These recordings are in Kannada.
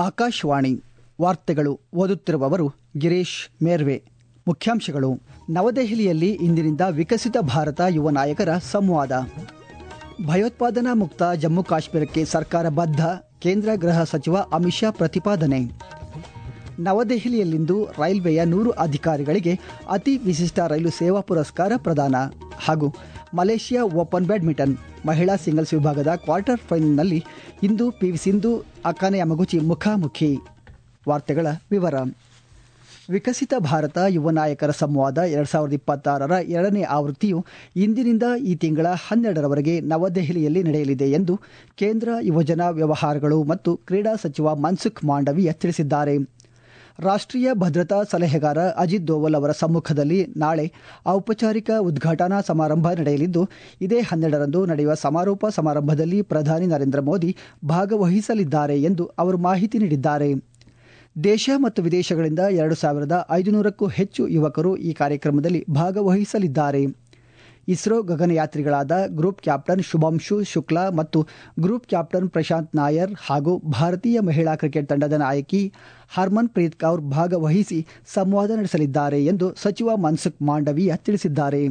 ಆಕಾಶವಾಣಿ ವಾರ್ತೆಗಳು ಓದುತ್ತಿರುವವರು ಗಿರೀಶ್ ಮೇರ್ವೆ ಮುಖ್ಯಾಂಶಗಳು ನವದೆಹಲಿಯಲ್ಲಿ ಇಂದಿನಿಂದ ವಿಕಸಿತ ಭಾರತ ಯುವ ನಾಯಕರ ಸಂವಾದ ಭಯೋತ್ಪಾದನಾ ಮುಕ್ತ ಜಮ್ಮು ಕಾಶ್ಮೀರಕ್ಕೆ ಸರ್ಕಾರ ಬದ್ಧ ಕೇಂದ್ರ ಗೃಹ ಸಚಿವ ಅಮಿತ್ ಶಾ ಪ್ರತಿಪಾದನೆ ನವದೆಹಲಿಯಲ್ಲಿಂದು ರೈಲ್ವೆಯ ನೂರು ಅಧಿಕಾರಿಗಳಿಗೆ ಅತಿ ವಿಶಿಷ್ಟ ರೈಲು ಸೇವಾ ಪುರಸ್ಕಾರ ಪ್ರದಾನ ಹಾಗೂ ಮಲೇಷ್ಯಾ ಓಪನ್ ಬ್ಯಾಡ್ಮಿಂಟನ್ ಮಹಿಳಾ ಸಿಂಗಲ್ಸ್ ವಿಭಾಗದ ಕ್ವಾರ್ಟರ್ ಫೈನಲ್ನಲ್ಲಿ ಇಂದು ಪಿವಿ ಸಿಂಧು ಅಕಾನೆ ಯಮಗುಚಿ ಮುಖಾಮುಖಿ ವಾರ್ತೆಗಳ ವಿವರ ವಿಕಸಿತ ಭಾರತ ಯುವ ನಾಯಕರ ಸಂವಾದ ಎರಡ್ ಸಾವಿರದ ಇಪ್ಪತ್ತಾರರ ಎರಡನೇ ಆವೃತ್ತಿಯು ಇಂದಿನಿಂದ ಈ ತಿಂಗಳ ಹನ್ನೆರಡರವರೆಗೆ ನವದೆಹಲಿಯಲ್ಲಿ ನಡೆಯಲಿದೆ ಎಂದು ಕೇಂದ್ರ ಯುವಜನ ವ್ಯವಹಾರಗಳು ಮತ್ತು ಕ್ರೀಡಾ ಸಚಿವ ಮನ್ಸುಖ್ ಮಾಂಡವೀಯ ತಿಳಿಸಿದ್ದಾರೆ ರಾಷ್ಟ್ರೀಯ ಭದ್ರತಾ ಸಲಹೆಗಾರ ಅಜಿತ್ ದೋವಲ್ ಅವರ ಸಮ್ಮುಖದಲ್ಲಿ ನಾಳೆ ಔಪಚಾರಿಕ ಉದ್ಘಾಟನಾ ಸಮಾರಂಭ ನಡೆಯಲಿದ್ದು ಇದೇ ಹನ್ನೆರಡರಂದು ನಡೆಯುವ ಸಮಾರೋಪ ಸಮಾರಂಭದಲ್ಲಿ ಪ್ರಧಾನಿ ನರೇಂದ್ರ ಮೋದಿ ಭಾಗವಹಿಸಲಿದ್ದಾರೆ ಎಂದು ಅವರು ಮಾಹಿತಿ ನೀಡಿದ್ದಾರೆ ದೇಶ ಮತ್ತು ವಿದೇಶಗಳಿಂದ ಎರಡು ಸಾವಿರದ ಐದುನೂರಕ್ಕೂ ಹೆಚ್ಚು ಯುವಕರು ಈ ಕಾರ್ಯಕ್ರಮದಲ್ಲಿ ಭಾಗವಹಿಸಲಿದ್ದಾರೆ ಇಸ್ರೋ ಗಗನಯಾತ್ರಿಗಳಾದ ಗ್ರೂಪ್ ಕ್ಯಾಪ್ಟನ್ ಶುಭಾಂಶು ಶುಕ್ಲಾ ಮತ್ತು ಗ್ರೂಪ್ ಕ್ಯಾಪ್ಟನ್ ಪ್ರಶಾಂತ್ ನಾಯರ್ ಹಾಗೂ ಭಾರತೀಯ ಮಹಿಳಾ ಕ್ರಿಕೆಟ್ ತಂಡದ ನಾಯಕಿ ಹರ್ಮನ್ ಪ್ರೀತ್ ಕೌರ್ ಭಾಗವಹಿಸಿ ಸಂವಾದ ನಡೆಸಲಿದ್ದಾರೆ ಎಂದು ಸಚಿವ ಮನ್ಸುಖ್ ಮಾಂಡವೀಯ ತಿಳಿಸಿದ್ದಾರೆ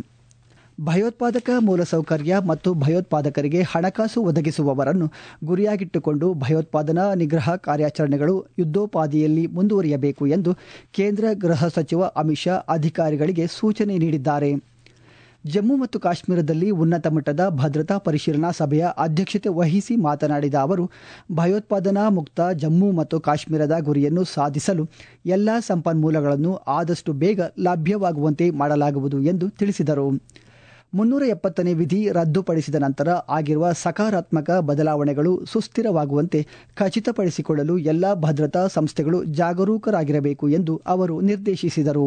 ಭಯೋತ್ಪಾದಕ ಮೂಲಸೌಕರ್ಯ ಮತ್ತು ಭಯೋತ್ಪಾದಕರಿಗೆ ಹಣಕಾಸು ಒದಗಿಸುವವರನ್ನು ಗುರಿಯಾಗಿಟ್ಟುಕೊಂಡು ಭಯೋತ್ಪಾದನಾ ನಿಗ್ರಹ ಕಾರ್ಯಾಚರಣೆಗಳು ಯುದ್ಧೋಪಾದಿಯಲ್ಲಿ ಮುಂದುವರಿಯಬೇಕು ಎಂದು ಕೇಂದ್ರ ಗೃಹ ಸಚಿವ ಅಮಿತ್ ಶಾ ಅಧಿಕಾರಿಗಳಿಗೆ ಸೂಚನೆ ನೀಡಿದ್ದಾರೆ ಜಮ್ಮು ಮತ್ತು ಕಾಶ್ಮೀರದಲ್ಲಿ ಉನ್ನತ ಮಟ್ಟದ ಭದ್ರತಾ ಪರಿಶೀಲನಾ ಸಭೆಯ ಅಧ್ಯಕ್ಷತೆ ವಹಿಸಿ ಮಾತನಾಡಿದ ಅವರು ಭಯೋತ್ಪಾದನಾ ಮುಕ್ತ ಜಮ್ಮು ಮತ್ತು ಕಾಶ್ಮೀರದ ಗುರಿಯನ್ನು ಸಾಧಿಸಲು ಎಲ್ಲಾ ಸಂಪನ್ಮೂಲಗಳನ್ನು ಆದಷ್ಟು ಬೇಗ ಲಭ್ಯವಾಗುವಂತೆ ಮಾಡಲಾಗುವುದು ಎಂದು ತಿಳಿಸಿದರು ಮುನ್ನೂರ ಎಪ್ಪತ್ತನೇ ವಿಧಿ ರದ್ದುಪಡಿಸಿದ ನಂತರ ಆಗಿರುವ ಸಕಾರಾತ್ಮಕ ಬದಲಾವಣೆಗಳು ಸುಸ್ಥಿರವಾಗುವಂತೆ ಖಚಿತಪಡಿಸಿಕೊಳ್ಳಲು ಎಲ್ಲಾ ಭದ್ರತಾ ಸಂಸ್ಥೆಗಳು ಜಾಗರೂಕರಾಗಿರಬೇಕು ಎಂದು ಅವರು ನಿರ್ದೇಶಿಸಿದರು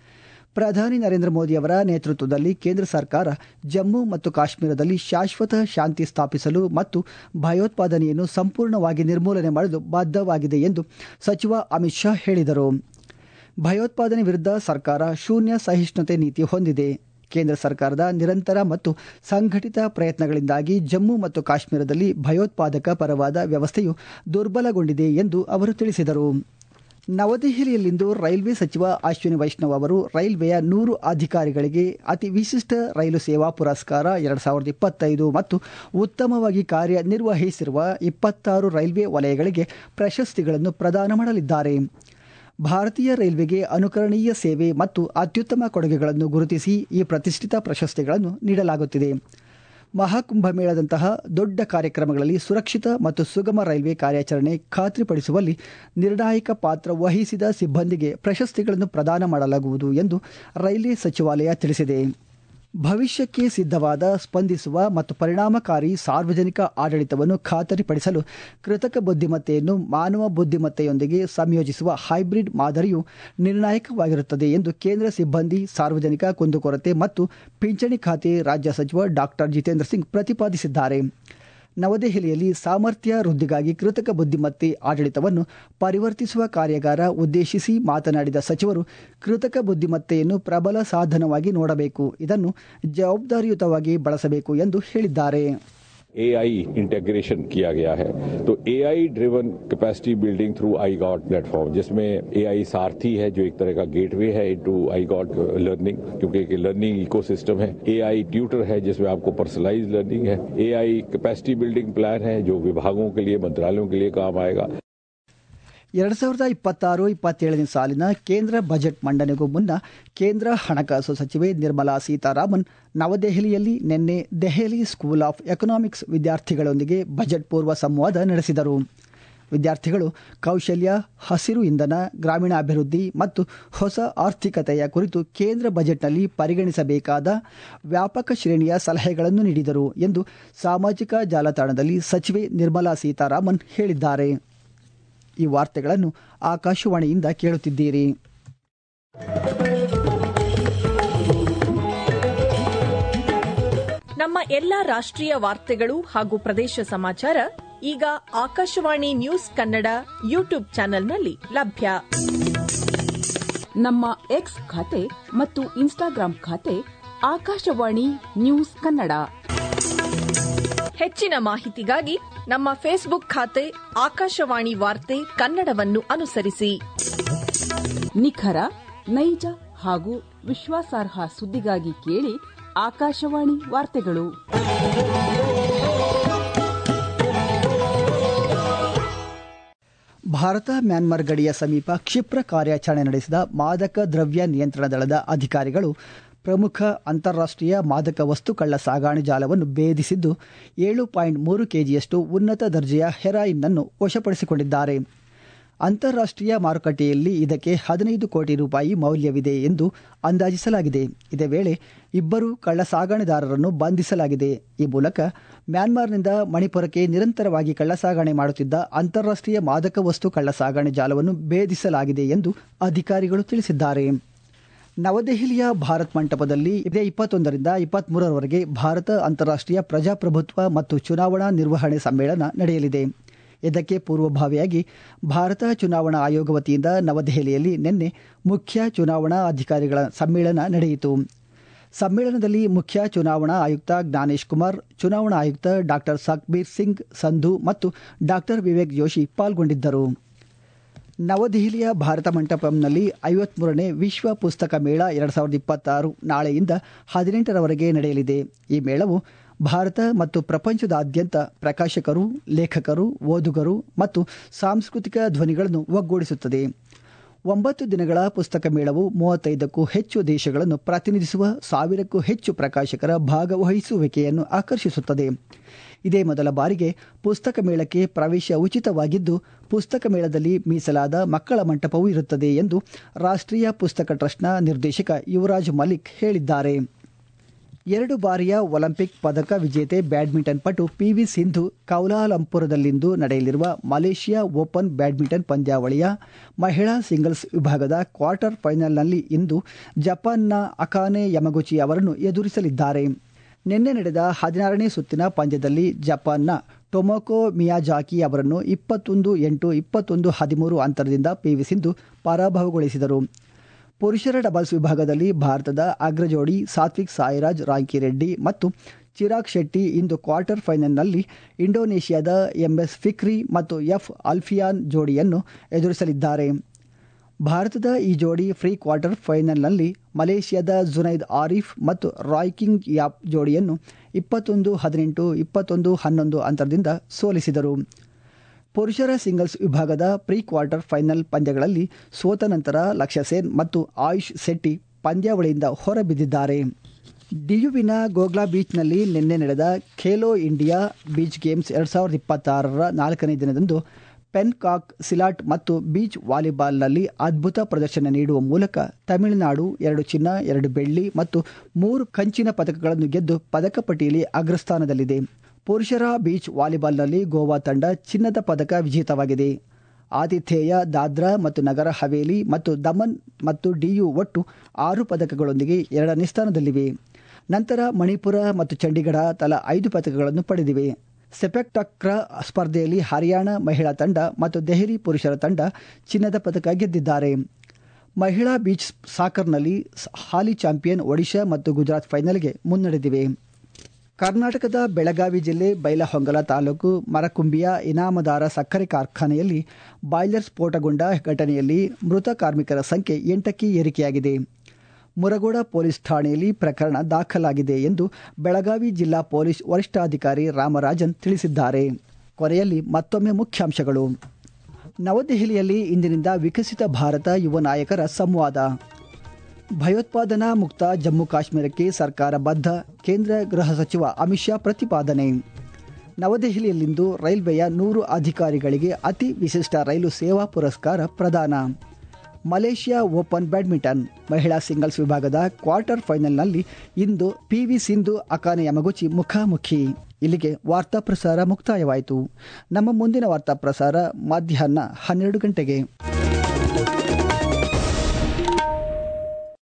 ಪ್ರಧಾನಿ ನರೇಂದ್ರ ಮೋದಿ ಅವರ ನೇತೃತ್ವದಲ್ಲಿ ಕೇಂದ್ರ ಸರ್ಕಾರ ಜಮ್ಮು ಮತ್ತು ಕಾಶ್ಮೀರದಲ್ಲಿ ಶಾಶ್ವತ ಶಾಂತಿ ಸ್ಥಾಪಿಸಲು ಮತ್ತು ಭಯೋತ್ಪಾದನೆಯನ್ನು ಸಂಪೂರ್ಣವಾಗಿ ನಿರ್ಮೂಲನೆ ಮಾಡಲು ಬದ್ಧವಾಗಿದೆ ಎಂದು ಸಚಿವ ಅಮಿತ್ ಶಾ ಹೇಳಿದರು ಭಯೋತ್ಪಾದನೆ ವಿರುದ್ಧ ಸರ್ಕಾರ ಶೂನ್ಯ ಸಹಿಷ್ಣುತೆ ನೀತಿ ಹೊಂದಿದೆ ಕೇಂದ್ರ ಸರ್ಕಾರದ ನಿರಂತರ ಮತ್ತು ಸಂಘಟಿತ ಪ್ರಯತ್ನಗಳಿಂದಾಗಿ ಜಮ್ಮು ಮತ್ತು ಕಾಶ್ಮೀರದಲ್ಲಿ ಭಯೋತ್ಪಾದಕ ಪರವಾದ ವ್ಯವಸ್ಥೆಯು ದುರ್ಬಲಗೊಂಡಿದೆ ಎಂದು ಅವರು ತಿಳಿಸಿದರು ನವದೆಹಲಿಯಲ್ಲಿಂದು ರೈಲ್ವೆ ಸಚಿವ ಅಶ್ವಿನಿ ವೈಷ್ಣವ್ ಅವರು ರೈಲ್ವೆಯ ನೂರು ಅಧಿಕಾರಿಗಳಿಗೆ ಅತಿ ವಿಶಿಷ್ಟ ರೈಲು ಸೇವಾ ಪುರಸ್ಕಾರ ಎರಡ್ ಸಾವಿರದ ಇಪ್ಪತ್ತೈದು ಮತ್ತು ಉತ್ತಮವಾಗಿ ಕಾರ್ಯನಿರ್ವಹಿಸಿರುವ ಇಪ್ಪತ್ತಾರು ರೈಲ್ವೆ ವಲಯಗಳಿಗೆ ಪ್ರಶಸ್ತಿಗಳನ್ನು ಪ್ರದಾನ ಮಾಡಲಿದ್ದಾರೆ ಭಾರತೀಯ ರೈಲ್ವೆಗೆ ಅನುಕರಣೀಯ ಸೇವೆ ಮತ್ತು ಅತ್ಯುತ್ತಮ ಕೊಡುಗೆಗಳನ್ನು ಗುರುತಿಸಿ ಈ ಪ್ರತಿಷ್ಠಿತ ಪ್ರಶಸ್ತಿಗಳನ್ನು ನೀಡಲಾಗುತ್ತಿದೆ ಮಹಾಕುಂಭಮೇಳದಂತಹ ದೊಡ್ಡ ಕಾರ್ಯಕ್ರಮಗಳಲ್ಲಿ ಸುರಕ್ಷಿತ ಮತ್ತು ಸುಗಮ ರೈಲ್ವೆ ಕಾರ್ಯಾಚರಣೆ ಖಾತ್ರಿಪಡಿಸುವಲ್ಲಿ ನಿರ್ಣಾಯಕ ಪಾತ್ರ ವಹಿಸಿದ ಸಿಬ್ಬಂದಿಗೆ ಪ್ರಶಸ್ತಿಗಳನ್ನು ಪ್ರದಾನ ಮಾಡಲಾಗುವುದು ಎಂದು ರೈಲ್ವೆ ಸಚಿವಾಲಯ ತಿಳಿಸಿದೆ ಭವಿಷ್ಯಕ್ಕೆ ಸಿದ್ಧವಾದ ಸ್ಪಂದಿಸುವ ಮತ್ತು ಪರಿಣಾಮಕಾರಿ ಸಾರ್ವಜನಿಕ ಆಡಳಿತವನ್ನು ಖಾತರಿಪಡಿಸಲು ಕೃತಕ ಬುದ್ಧಿಮತ್ತೆಯನ್ನು ಮಾನವ ಬುದ್ಧಿಮತ್ತೆಯೊಂದಿಗೆ ಸಂಯೋಜಿಸುವ ಹೈಬ್ರಿಡ್ ಮಾದರಿಯು ನಿರ್ಣಾಯಕವಾಗಿರುತ್ತದೆ ಎಂದು ಕೇಂದ್ರ ಸಿಬ್ಬಂದಿ ಸಾರ್ವಜನಿಕ ಕುಂದುಕೊರತೆ ಮತ್ತು ಪಿಂಚಣಿ ಖಾತೆ ರಾಜ್ಯ ಸಚಿವ ಡಾಕ್ಟರ್ ಜಿತೇಂದ್ರ ಸಿಂಗ್ ಪ್ರತಿಪಾದಿಸಿದ್ದಾರೆ ನವದೆಹಲಿಯಲ್ಲಿ ಸಾಮರ್ಥ್ಯ ವೃದ್ಧಿಗಾಗಿ ಕೃತಕ ಬುದ್ಧಿಮತ್ತೆ ಆಡಳಿತವನ್ನು ಪರಿವರ್ತಿಸುವ ಕಾರ್ಯಾಗಾರ ಉದ್ದೇಶಿಸಿ ಮಾತನಾಡಿದ ಸಚಿವರು ಕೃತಕ ಬುದ್ಧಿಮತ್ತೆಯನ್ನು ಪ್ರಬಲ ಸಾಧನವಾಗಿ ನೋಡಬೇಕು ಇದನ್ನು ಜವಾಬ್ದಾರಿಯುತವಾಗಿ ಬಳಸಬೇಕು ಎಂದು ಹೇಳಿದ್ದಾರೆ एआई इंटीग्रेशन किया गया है तो AI driven capacity building through iGOT platform जिसमें एआई सारथी है जो एक तरह का गेटवे है इनटू आई गॉट लर्निंग क्योंकि एक लर्निंग इकोसिस्टम है एआई ट्यूटर है जिसमें आपको पर्सनलाइज लर्निंग है एआई कैपेसिटी बिल्डिंग प्लान है जो विभागों के लिए मंत्रालयों के लिए काम आएगा ಎರಡು ಸಾವಿರದ ಇಪ್ಪತ್ತಾರು ಇಪ್ಪತ್ತೇಳನೇ ಸಾಲಿನ ಕೇಂದ್ರ ಬಜೆಟ್ ಮಂಡನೆಗೂ ಮುನ್ನ ಕೇಂದ್ರ ಹಣಕಾಸು ಸಚಿವೆ ನಿರ್ಮಲಾ ಸೀತಾರಾಮನ್ ನವದೆಹಲಿಯಲ್ಲಿ ನಿನ್ನೆ ದೆಹಲಿ ಸ್ಕೂಲ್ ಆಫ್ ಎಕನಾಮಿಕ್ಸ್ ವಿದ್ಯಾರ್ಥಿಗಳೊಂದಿಗೆ ಬಜೆಟ್ ಪೂರ್ವ ಸಂವಾದ ನಡೆಸಿದರು ವಿದ್ಯಾರ್ಥಿಗಳು ಕೌಶಲ್ಯ ಹಸಿರು ಇಂಧನ ಗ್ರಾಮೀಣಾಭಿವೃದ್ಧಿ ಮತ್ತು ಹೊಸ ಆರ್ಥಿಕತೆಯ ಕುರಿತು ಕೇಂದ್ರ ಬಜೆಟ್ನಲ್ಲಿ ಪರಿಗಣಿಸಬೇಕಾದ ವ್ಯಾಪಕ ಶ್ರೇಣಿಯ ಸಲಹೆಗಳನ್ನು ನೀಡಿದರು ಎಂದು ಸಾಮಾಜಿಕ ಜಾಲತಾಣದಲ್ಲಿ ಸಚಿವೆ ನಿರ್ಮಲಾ ಸೀತಾರಾಮನ್ ಹೇಳಿದ್ದಾರೆ ಈ ವಾರ್ತೆಗಳನ್ನು ಆಕಾಶವಾಣಿಯಿಂದ ಕೇಳುತ್ತಿದ್ದೀರಿ ನಮ್ಮ ಎಲ್ಲಾ ರಾಷ್ಟ್ರೀಯ ವಾರ್ತೆಗಳು ಹಾಗೂ ಪ್ರದೇಶ ಸಮಾಚಾರ ಈಗ ಆಕಾಶವಾಣಿ ನ್ಯೂಸ್ ಕನ್ನಡ ಯೂಟ್ಯೂಬ್ ಚಾನೆಲ್ನಲ್ಲಿ ಲಭ್ಯ ನಮ್ಮ ಎಕ್ಸ್ ಖಾತೆ ಮತ್ತು ಇನ್ಸ್ಟಾಗ್ರಾಂ ಖಾತೆ ಆಕಾಶವಾಣಿ ನ್ಯೂಸ್ ಕನ್ನಡ ಹೆಚ್ಚಿನ ಮಾಹಿತಿಗಾಗಿ ನಮ್ಮ ಫೇಸ್ಬುಕ್ ಖಾತೆ ಆಕಾಶವಾಣಿ ವಾರ್ತೆ ಕನ್ನಡವನ್ನು ಅನುಸರಿಸಿ ನಿಖರ ನೈಜ ಹಾಗೂ ವಿಶ್ವಾಸಾರ್ಹ ಸುದ್ದಿಗಾಗಿ ಕೇಳಿ ಆಕಾಶವಾಣಿ ವಾರ್ತೆಗಳು ಭಾರತ ಮ್ಯಾನ್ಮಾರ್ ಗಡಿಯ ಸಮೀಪ ಕ್ಷಿಪ್ರ ಕಾರ್ಯಾಚರಣೆ ನಡೆಸಿದ ಮಾದಕ ದ್ರವ್ಯ ನಿಯಂತ್ರಣ ದಳದ ಅಧಿಕಾರಿಗಳು ಪ್ರಮುಖ ಅಂತಾರಾಷ್ಟ್ರೀಯ ಮಾದಕ ವಸ್ತು ಕಳ್ಳ ಸಾಗಾಣೆ ಜಾಲವನ್ನು ಭೇದಿಸಿದ್ದು ಏಳು ಪಾಯಿಂಟ್ ಮೂರು ಕೆಜಿಯಷ್ಟು ಉನ್ನತ ದರ್ಜೆಯ ಹೆರಾಯಿನ್ ವಶಪಡಿಸಿಕೊಂಡಿದ್ದಾರೆ ಅಂತಾರಾಷ್ಟ್ರೀಯ ಮಾರುಕಟ್ಟೆಯಲ್ಲಿ ಇದಕ್ಕೆ ಹದಿನೈದು ಕೋಟಿ ರೂಪಾಯಿ ಮೌಲ್ಯವಿದೆ ಎಂದು ಅಂದಾಜಿಸಲಾಗಿದೆ ಇದೇ ವೇಳೆ ಇಬ್ಬರು ಕಳ್ಳ ಸಾಗಣೆದಾರರನ್ನು ಬಂಧಿಸಲಾಗಿದೆ ಈ ಮೂಲಕ ಮ್ಯಾನ್ಮಾರ್ನಿಂದ ಮಣಿಪುರಕ್ಕೆ ನಿರಂತರವಾಗಿ ಕಳ್ಳಸಾಗಣೆ ಮಾಡುತ್ತಿದ್ದ ಅಂತಾರಾಷ್ಟ್ರೀಯ ಮಾದಕ ವಸ್ತು ಕಳ್ಳ ಸಾಗಣೆ ಜಾಲವನ್ನು ಭೇದಿಸಲಾಗಿದೆ ಎಂದು ಅಧಿಕಾರಿಗಳು ತಿಳಿಸಿದ್ದಾರೆ ನವದೆಹಲಿಯ ಭಾರತ್ ಮಂಟಪದಲ್ಲಿ ಇದೇ ಇಪ್ಪತ್ತೊಂದರಿಂದ ಇಪ್ಪತ್ಮೂರರವರೆಗೆ ಭಾರತ ಅಂತಾರಾಷ್ಟ್ರೀಯ ಪ್ರಜಾಪ್ರಭುತ್ವ ಮತ್ತು ಚುನಾವಣಾ ನಿರ್ವಹಣೆ ಸಮ್ಮೇಳನ ನಡೆಯಲಿದೆ ಇದಕ್ಕೆ ಪೂರ್ವಭಾವಿಯಾಗಿ ಭಾರತ ಚುನಾವಣಾ ಆಯೋಗ ವತಿಯಿಂದ ನವದೆಹಲಿಯಲ್ಲಿ ನಿನ್ನೆ ಮುಖ್ಯ ಚುನಾವಣಾ ಅಧಿಕಾರಿಗಳ ಸಮ್ಮೇಳನ ನಡೆಯಿತು ಸಮ್ಮೇಳನದಲ್ಲಿ ಮುಖ್ಯ ಚುನಾವಣಾ ಆಯುಕ್ತ ಜ್ಞಾನೇಶ್ ಕುಮಾರ್ ಚುನಾವಣಾ ಆಯುಕ್ತ ಡಾಕ್ಟರ್ ಸಕ್ಬೀರ್ ಸಿಂಗ್ ಸಂಧು ಮತ್ತು ಡಾಕ್ಟರ್ ವಿವೇಕ್ ಜೋಶಿ ಪಾಲ್ಗೊಂಡಿದ್ದರು ನವದೆಹಲಿಯ ಭಾರತ ಮಂಟಪಂನಲ್ಲಿ ಐವತ್ಮೂರನೇ ವಿಶ್ವ ಪುಸ್ತಕ ಮೇಳ ಎರಡು ಸಾವಿರದ ಇಪ್ಪತ್ತಾರು ನಾಳೆಯಿಂದ ಹದಿನೆಂಟರವರೆಗೆ ನಡೆಯಲಿದೆ ಈ ಮೇಳವು ಭಾರತ ಮತ್ತು ಪ್ರಪಂಚದಾದ್ಯಂತ ಪ್ರಕಾಶಕರು ಲೇಖಕರು ಓದುಗರು ಮತ್ತು ಸಾಂಸ್ಕೃತಿಕ ಧ್ವನಿಗಳನ್ನು ಒಗ್ಗೂಡಿಸುತ್ತದೆ ಒಂಬತ್ತು ದಿನಗಳ ಪುಸ್ತಕ ಮೇಳವು ಮೂವತ್ತೈದಕ್ಕೂ ಹೆಚ್ಚು ದೇಶಗಳನ್ನು ಪ್ರತಿನಿಧಿಸುವ ಸಾವಿರಕ್ಕೂ ಹೆಚ್ಚು ಪ್ರಕಾಶಕರ ಭಾಗವಹಿಸುವಿಕೆಯನ್ನು ಆಕರ್ಷಿಸುತ್ತದೆ ಇದೇ ಮೊದಲ ಬಾರಿಗೆ ಪುಸ್ತಕ ಮೇಳಕ್ಕೆ ಪ್ರವೇಶ ಉಚಿತವಾಗಿದ್ದು ಪುಸ್ತಕ ಮೇಳದಲ್ಲಿ ಮೀಸಲಾದ ಮಕ್ಕಳ ಮಂಟಪವೂ ಇರುತ್ತದೆ ಎಂದು ರಾಷ್ಟ್ರೀಯ ಪುಸ್ತಕ ಟ್ರಸ್ಟ್ನ ನಿರ್ದೇಶಕ ಯುವರಾಜ್ ಮಲಿಕ್ ಹೇಳಿದ್ದಾರೆ ಎರಡು ಬಾರಿಯ ಒಲಿಂಪಿಕ್ ಪದಕ ವಿಜೇತೆ ಬ್ಯಾಡ್ಮಿಂಟನ್ ಪಟು ಪಿವಿ ಸಿಂಧು ಕೌಲಾಲಂಪುರದಲ್ಲಿಂದು ನಡೆಯಲಿರುವ ಮಲೇಷಿಯಾ ಓಪನ್ ಬ್ಯಾಡ್ಮಿಂಟನ್ ಪಂದ್ಯಾವಳಿಯ ಮಹಿಳಾ ಸಿಂಗಲ್ಸ್ ವಿಭಾಗದ ಕ್ವಾರ್ಟರ್ ಫೈನಲ್ನಲ್ಲಿ ಇಂದು ಜಪಾನ್ನ ಅಕಾನೆ ಯಮಗುಚಿ ಅವರನ್ನು ಎದುರಿಸಲಿದ್ದಾರೆ ನಿನ್ನೆ ನಡೆದ ಹದಿನಾರನೇ ಸುತ್ತಿನ ಪಂದ್ಯದಲ್ಲಿ ಜಪಾನ್ನ ಟೊಮೊಕೊ ಮಿಯಾಜಾಕಿ ಅವರನ್ನು ಇಪ್ಪತ್ತೊಂದು ಎಂಟು ಇಪ್ಪತ್ತೊಂದು ಹದಿಮೂರು ಅಂತರದಿಂದ ಪಿವಿ ಸಿಂಧು ಪರಾಭವಗೊಳಿಸಿದರು ಪುರುಷರ ಡಬಲ್ಸ್ ವಿಭಾಗದಲ್ಲಿ ಭಾರತದ ಅಗ್ರಜೋಡಿ ಸಾತ್ವಿಕ್ ಸಾಯಿರಾಜ್ ರಾಂಕಿರೆಡ್ಡಿ ಮತ್ತು ಚಿರಾಗ್ ಶೆಟ್ಟಿ ಇಂದು ಕ್ವಾರ್ಟರ್ ಫೈನಲ್ನಲ್ಲಿ ಇಂಡೋನೇಷ್ಯಾದ ಎಂಎಸ್ ಫಿಕ್ರಿ ಮತ್ತು ಎಫ್ ಅಲ್ಫಿಯಾನ್ ಜೋಡಿಯನ್ನು ಎದುರಿಸಲಿದ್ದಾರೆ ಭಾರತದ ಈ ಜೋಡಿ ಫ್ರೀ ಕ್ವಾರ್ಟರ್ ಫೈನಲ್ನಲ್ಲಿ ಮಲೇಷ್ಯಾದ ಜುನೈದ್ ಆರಿಫ್ ಮತ್ತು ರಾಯ್ ಕಿಂಗ್ ಯಾಪ್ ಜೋಡಿಯನ್ನು ಇಪ್ಪತ್ತೊಂದು ಹದಿನೆಂಟು ಇಪ್ಪತ್ತೊಂದು ಹನ್ನೊಂದು ಅಂತರದಿಂದ ಸೋಲಿಸಿದರು ಪುರುಷರ ಸಿಂಗಲ್ಸ್ ವಿಭಾಗದ ಪ್ರೀ ಕ್ವಾರ್ಟರ್ ಫೈನಲ್ ಪಂದ್ಯಗಳಲ್ಲಿ ಸೋತ ನಂತರ ಲಕ್ಷ್ಯ ಸೇನ್ ಮತ್ತು ಆಯುಷ್ ಶೆಟ್ಟಿ ಪಂದ್ಯಾವಳಿಯಿಂದ ಹೊರಬಿದ್ದಿದ್ದಾರೆ ಡಿಯುವಿನ ಗೋಗ್ಲಾ ಬೀಚ್ನಲ್ಲಿ ನಿನ್ನೆ ನಡೆದ ಖೇಲೋ ಇಂಡಿಯಾ ಬೀಚ್ ಗೇಮ್ಸ್ ಎರಡು ಸಾವಿರದ ಇಪ್ಪತ್ತಾರರ ನಾಲ್ಕನೇ ದಿನದಂದು ಪೆನ್ಕಾಕ್ ಸಿಲಾಟ್ ಮತ್ತು ಬೀಚ್ ವಾಲಿಬಾಲ್ನಲ್ಲಿ ಅದ್ಭುತ ಪ್ರದರ್ಶನ ನೀಡುವ ಮೂಲಕ ತಮಿಳುನಾಡು ಎರಡು ಚಿನ್ನ ಎರಡು ಬೆಳ್ಳಿ ಮತ್ತು ಮೂರು ಕಂಚಿನ ಪದಕಗಳನ್ನು ಗೆದ್ದು ಪದಕ ಪಟ್ಟಿಯಲ್ಲಿ ಅಗ್ರಸ್ಥಾನದಲ್ಲಿದೆ ಪುರುಷರ ಬೀಚ್ ವಾಲಿಬಾಲ್ನಲ್ಲಿ ಗೋವಾ ತಂಡ ಚಿನ್ನದ ಪದಕ ವಿಜೇತವಾಗಿದೆ ಆತಿಥೇಯ ದಾದ್ರಾ ಮತ್ತು ನಗರ ಹವೇಲಿ ಮತ್ತು ದಮನ್ ಮತ್ತು ಡಿಯು ಒಟ್ಟು ಆರು ಪದಕಗಳೊಂದಿಗೆ ಎರಡನೇ ಸ್ಥಾನದಲ್ಲಿವೆ ನಂತರ ಮಣಿಪುರ ಮತ್ತು ಚಂಡೀಗಢ ತಲಾ ಐದು ಪದಕಗಳನ್ನು ಪಡೆದಿವೆ ಸೆಪೆಕ್ ಟಕ್ರ ಸ್ಪರ್ಧೆಯಲ್ಲಿ ಹರಿಯಾಣ ಮಹಿಳಾ ತಂಡ ಮತ್ತು ದೆಹಲಿ ಪುರುಷರ ತಂಡ ಚಿನ್ನದ ಪದಕ ಗೆದ್ದಿದ್ದಾರೆ ಮಹಿಳಾ ಬೀಚ್ ಸಾಕರ್ನಲ್ಲಿ ಹಾಲಿ ಚಾಂಪಿಯನ್ ಒಡಿಶಾ ಮತ್ತು ಗುಜರಾತ್ ಫೈನಲ್ಗೆ ಮುನ್ನಡೆದಿವೆ ಕರ್ನಾಟಕದ ಬೆಳಗಾವಿ ಜಿಲ್ಲೆ ಬೈಲಹೊಂಗಲ ತಾಲೂಕು ಮರಕುಂಬಿಯ ಇನಾಮದಾರ ಸಕ್ಕರೆ ಕಾರ್ಖಾನೆಯಲ್ಲಿ ಬಾಯ್ಲರ್ ಸ್ಫೋಟಗೊಂಡ ಘಟನೆಯಲ್ಲಿ ಮೃತ ಕಾರ್ಮಿಕರ ಸಂಖ್ಯೆ ಎಂಟಕ್ಕೆ ಏರಿಕೆಯಾಗಿದೆ ಮುರಗೋಡ ಪೊಲೀಸ್ ಠಾಣೆಯಲ್ಲಿ ಪ್ರಕರಣ ದಾಖಲಾಗಿದೆ ಎಂದು ಬೆಳಗಾವಿ ಜಿಲ್ಲಾ ಪೊಲೀಸ್ ವರಿಷ್ಠಾಧಿಕಾರಿ ರಾಮರಾಜನ್ ತಿಳಿಸಿದ್ದಾರೆ ಕೊನೆಯಲ್ಲಿ ಮತ್ತೊಮ್ಮೆ ಮುಖ್ಯಾಂಶಗಳು ನವದೆಹಲಿಯಲ್ಲಿ ಇಂದಿನಿಂದ ವಿಕಸಿತ ಭಾರತ ಯುವ ನಾಯಕರ ಸಂವಾದ ಭಯೋತ್ಪಾದನಾ ಮುಕ್ತ ಜಮ್ಮು ಕಾಶ್ಮೀರಕ್ಕೆ ಸರ್ಕಾರ ಬದ್ಧ ಕೇಂದ್ರ ಗೃಹ ಸಚಿವ ಅಮಿತ್ ಶಾ ಪ್ರತಿಪಾದನೆ ನವದೆಹಲಿಯಲ್ಲಿಂದು ರೈಲ್ವೆಯ ನೂರು ಅಧಿಕಾರಿಗಳಿಗೆ ಅತಿ ವಿಶಿಷ್ಟ ರೈಲು ಸೇವಾ ಪುರಸ್ಕಾರ ಪ್ರದಾನ ಮಲೇಷ್ಯಾ ಓಪನ್ ಬ್ಯಾಡ್ಮಿಂಟನ್ ಮಹಿಳಾ ಸಿಂಗಲ್ಸ್ ವಿಭಾಗದ ಕ್ವಾರ್ಟರ್ ಫೈನಲ್ನಲ್ಲಿ ಇಂದು ಪಿವಿ ಸಿಂಧು ಅಕಾನೆ ಯಮಗುಚಿ ಮುಖಾಮುಖಿ ಇಲ್ಲಿಗೆ ವಾರ್ತಾ ಪ್ರಸಾರ ಮುಕ್ತಾಯವಾಯಿತು ನಮ್ಮ ಮುಂದಿನ ವಾರ್ತಾ ಪ್ರಸಾರ ಮಧ್ಯಾಹ್ನ ಹನ್ನೆರಡು ಗಂಟೆಗೆ